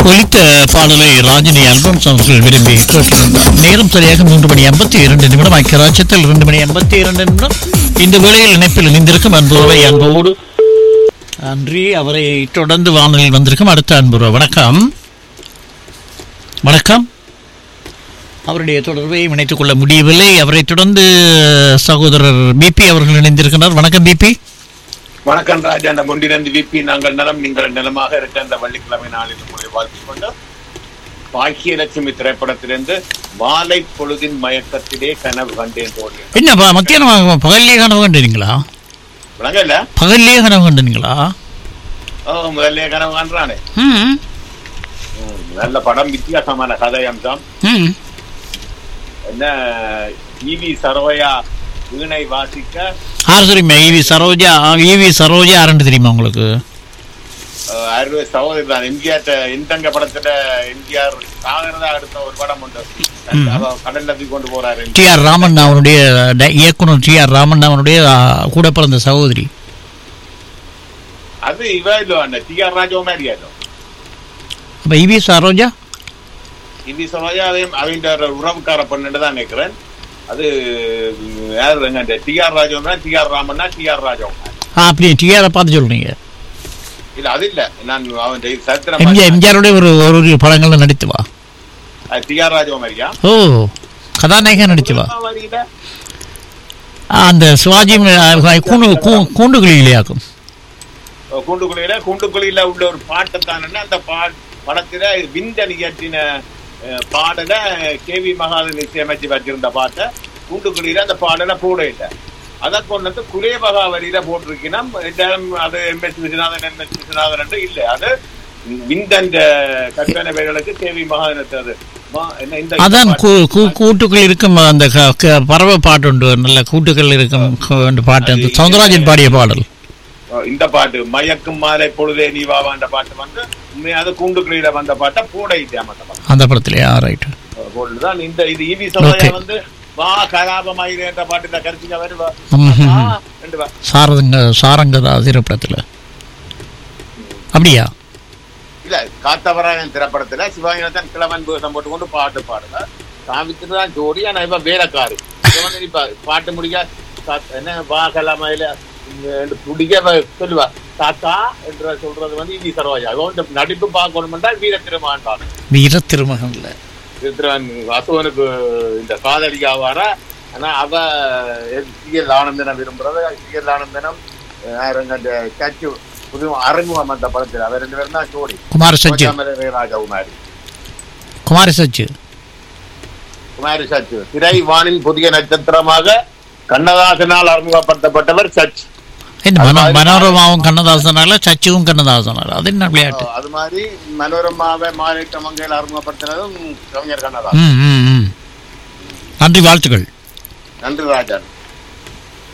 ஒலித்த பாடலை ராஜினி அல்பம்ஸ் அவர்கள் விரும்பி கேட்டிருந்தார் நேரம் சரியாக மூன்று மணி ஐம்பத்தி இரண்டு நிமிடம் ஐக்கியராட்சத்தில் இரண்டு மணி ஐம்பத்தி இரண்டு நிமிடம் இந்த வேளையில் இணைப்பில் இணைந்திருக்கும் அன்புறவை அன்போடு அன்றி அவரை தொடர்ந்து வானொலியில் வந்திருக்கும் அடுத்த அன்புறவு வணக்கம் வணக்கம் அவருடைய தொடர்பை இணைத்துக் கொள்ள முடியவில்லை அவரை தொடர்ந்து சகோதரர் பிபி அவர்கள் இணைந்திருக்கிறார் வணக்கம் பிபி வணக்கம் ராஜா அந்த முண்டினந்து விபி நாங்கள் நலம் நீங்கள் நலமாக இருக்க அந்த வெள்ளிக்கிழமை நாளில் உங்களை வாழ்த்திக் கொண்டு பாக்கியலட்சுமி திரைப்படத்திலிருந்து மாலை பொழுதின் மயக்கத்திலே கனவு கண்டேன் தோழி என்ன ப- மத்தியானம் பகல்லே கனவு கண்டுனீங்களா விளங்கல பகல்லே கனவு கண்டுனீங்களா ஓ முதல்ல கனவு காண்றானே ம் ம், நல்ல படம் வித்தியாசமான கதை அம்சம் ம் என்ன ஈவி சரவையா வீணை வாசிக்க ஆறு தெரியுமா ஈவி சரோஜா ஈவி சரோஜா யாருன்னு தெரியுமா உங்களுக்கு அஹ், அறுபது சகோதரி தான் எம்ஜிஆர் இந்தங்க படத்துல எம்ஜிஆர் சாகிறதா அடுத்த ஒரு படம் உண்டு அவ கடல்ல தூக்கி கொண்டு போறாரு டி ஆர் ராமன் அவனுடைய ட- இயக்குனர் டி ஆர் ராமன் அவனுடைய ஆ, கூட பிறந்த சகோதரி அது இவ இல்ல அந்த டி ஆர் ராஜா மாதிரியாதோ அப்ப ஈவி சரோஜா இந்தி சமாஜம் அதையும் அவங்க உறவுக்கார பொண்ணுன்னு தான் நினைக்கிறேன் அது ம், யாரு அந்த T R Raja T R ராமன்னா டி ஆர் ராஜா ஆ அப்படியே டி ஆரை பார்த்து சொல்றீங்க இல்ல அது இல்ல நான் அவன் சரித்திரம் எம்ஜிஆர் எம்ஜிஆருடைய ஒரு ஒரு ஒரு படங்கள்ல நடித்து வா டி ஆர் ராஜா மாதிரியா ஓ கதாநாயகன் நடித்து வா வரியில ஆ, அந்த சிவாஜி ஆ, கூண்டு கூ- கூண்டுகளிலேயாக்கும் குண்டுக்குழியில குண்டுக்குழியில உள்ள ஒரு பாட்டு தானே அந்த பாட் படத்துல விந்தன் இயற்றின அஹ், பாடல கே வி மகாதன் இசையமைச்சு வச்சிருந்த பாட்டை குண்டுக்குழியில அந்த பாடல போட இல்லை அதை கொண்டு வந்து குலே மகாவரியில போட்டிருக்கீங்கன்னா எல்லாரும் அது M S Viswanathan M S Viswanathan என்று இல்லை அது விந்தன் கற்பனை பேர்களுக்கு கே வி மகாதன் அது மா- என்ன இந்த அதான் பாட்டு- கூ- கூ- கூட்டுக்குள் இருக்கும் அந்த க- க- பறவை பாட்டு உண்டு நல்ல கூட்டுகள் இருக்கும் கு- அந்த பாட்டு அந்த சவுந்தரராஜன் பாடிய பாடல் இந்த பாட்டு மயக்கும் மாலை பொழுதே நீ வாவான்ற பாட்டு வந்து உண்மையாக கூண்டுக்குழியில வந்த பாட்டை போட இல்லையா அந்த பாட்டு அந்த படத்துலயா ரைட் பொருள்தான் இந்த இது ஈவி சமுதாயம் Okay. வந்து வா கலாபமாயிரு என்ற பாட்டுல கருத்துங்க வருவா ம்ஹும். வா, ரெண்டு வா. சாரங்க சாரங்கதா திரைப்படத்துல அப்படியா இல்ல காத்தவராயன் திரைப்படத்துல சிவாஜிநாதன் கிழவன் பூசம் போட்டு கொண்டு பாட்டு பாடுங்க சாவித்திரி தான் ஜோடி ஆனா இவன் வேலைக்காரு இவன் வந்து இப்ப பாட்டு முடிக்க கா- என்ன வா கலாமையில துடிக்க இவ சொல்லுவா தாத்தா என்று சொல்றது வந்து ஈவி சரோஜா இவன் இந்த நடிப்பு பார்க்கணும்னா வீர திருமான் பார்க்கணும் வீர திருமகன்ல திருத்திரன் அசுவனுக்கு இந்த காதலியா வர ஆனா அவ சிஎல் ஆனந்தனம் விரும்புறது சிஎல் ஆனந்தனம் யாருங்க அந்த சச்சு புது அரங்குவம் அந்த படத்தில் அவர் ரெண்டு பேரும் தான் ஜோடி குமார சச்சு ராஜா குமாரி குமார சச்சு குமாரி சச்சு திரை வானின் புதிய நட்சத்திரமாக கண்ணதாசனால் அறிமுகப்படுத்தப்பட்டவர் சச் இந்த அது மனோ மாதிரி மனோரமாவும் கண்ணதாசனால சச்சுவும் கண்ணதாசனால அது என்ன விளையாட்டு அது மாதிரி மனோரமாவை மாநில மங்கையில் அறிமுகப்படுத்தினதும் கவிஞர் கண்ணதாசன் ம் ம் ம் நன்றி வாழ்த்துக்கள் நன்றி ராஜா